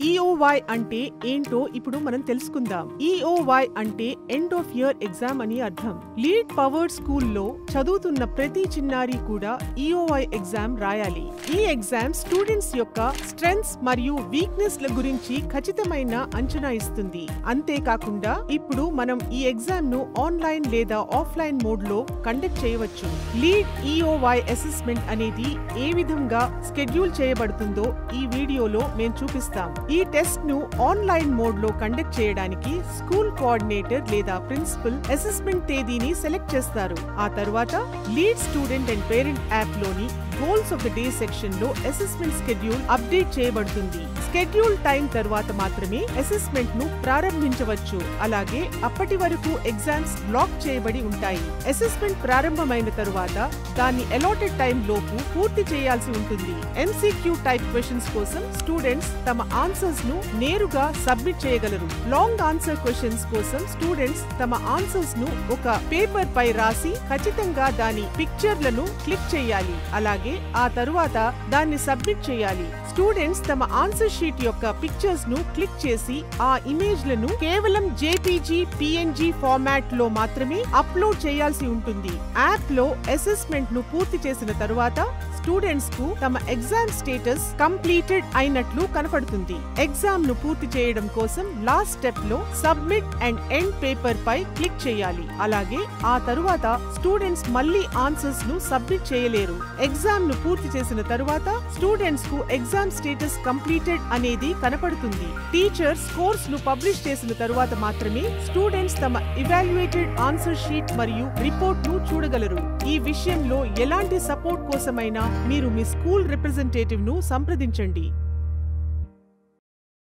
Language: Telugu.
ఈఓవై అంటే ఏంటో ఇప్పుడు మనం తెలుసుకుందాం ఈఓవై అంటే ఎండ్ ఆఫ్ ఇయర్ ఎగ్జామ్ అని అర్థం లీడ్ పవర్డ్ స్కూల్లో చదువుతున్న ప్రతి చిన్నారి కూడా ఈఓవై ఎగ్జామ్ రాయాలి ఈ ఎగ్జామ్ స్టూడెంట్స్ యొక్క స్ట్రెంగ్స్ మరియు వీక్నెస్ ల గురించి ఖచ్చితమైన అంచనా ఇస్తుంది అంతేకాకుండా ఇప్పుడు మనం ఈ ఎగ్జామ్ ను ఆన్లైన్ లేదా ఆఫ్లైన్ మోడ్ లో కండక్ట్ చేయవచ్చు లీడ్ ఈఓవై అసెస్మెంట్ అనేది ఏ విధంగా స్కెడ్యూల్ చేయబడుతుందో ఈ వీడియోలో మేము చూపిస్తాం ఈ టెస్ట్ ను ఆన్లైన్ మోడ్ లో కండక్ట్ చేయడానికి స్కూల్ కోఆర్డినేటర్ లేదా ప్రిన్సిపల్ అసెస్మెంట్ తేదీని సెలెక్ట్ చేస్తారు ఆ తర్వాత LEAD student and parent app లోని goals of the day section లో అసెస్మెంట్ స్కెడ్యూల్ అప్డేట్ చేయబడుతుంది స్కెడ్యూల్ టైం తర్వాత మాత్రమే అసెస్మెంట్ ను ప్రారంభించవచ్చు అలాగే అప్పటి వరకు ఎగ్జామ్స్ బ్లాక్ చేయబడి ఉంటాయి అసెస్మెంట్ ప్రారంభమైన తరువాత దాన్ని అలాటెడ్ టైం లోపు పూర్తి చేయాల్సి ఉంటుంది ఎంసీక్యూ టైప్ క్వశ్చన్స్ కోసం స్టూడెంట్స్ తమ ఆన్సర్స్ ను నేరుగా సబ్మిట్ చేయగలరు లాంగ్ ఆన్సర్ క్వశ్చన్స్ కోసం స్టూడెంట్స్ తమ ఆన్సర్స్ ను ఒక పేపర్ పై రాసి ఖచ్చితంగా దాని పిక్చర్లను క్లిక్ చేయాలి అలాగే ఆ తరువాత దాన్ని సబ్మిట్ చేయాలి స్టూడెంట్స్ తమ ఆన్సర్ షీట్ యొక్క పిక్చర్స్ ను క్లిక్ చేసి ఆ ఇమేజ్ లను కేవలం జేపీజీ పిఎన్జీ ఫార్మాట్ లో మాత్రమే అప్లోడ్ చేయాల్సి ఉంటుంది యాప్ లో అసెస్మెంట్ ను పూర్తి చేసిన తరువాత స్టూడెంట్స్ కు తమ ఎగ్జామ్ స్టేటస్ కంప్లీటెడ్ అయినట్లు కనపడుతుంది ఎగ్జామ్ ను పూర్తి చేయడం కోసం లాస్ట్ స్టెప్ లో సబ్మిట్ అండ్ ఎండ్ పేపర్ పై క్లిక్ చేయాలి అలాగే ఆ తరువాత స్టూడెంట్స్ మళ్ళీ ఆన్సర్స్ ను సబ్మిట్ చేయలేరు ఎగ్జామ్ ను పూర్తి చేసిన తరువాత స్టూడెంట్స్ కు ఎగ్జామ్ స్టేటస్ కంప్లీటెడ్ అనేది కనపడుతుంది టీచర్ స్కోర్స్ ను పబ్లిష్ చేసిన తరువాత మాత్రమే స్టూడెంట్స్ తమ ఇవాల్యుయేటెడ్ ఆన్సర్ షీట్ మరియు రిపోర్ట్ ను చూడగలరు ఈ విషయంలో ఎలాంటి సపోర్ట్ కోసమైనా మీరు మీ స్కూల్ రిప్రజెంటేటివ్ ను సంప్రదించండి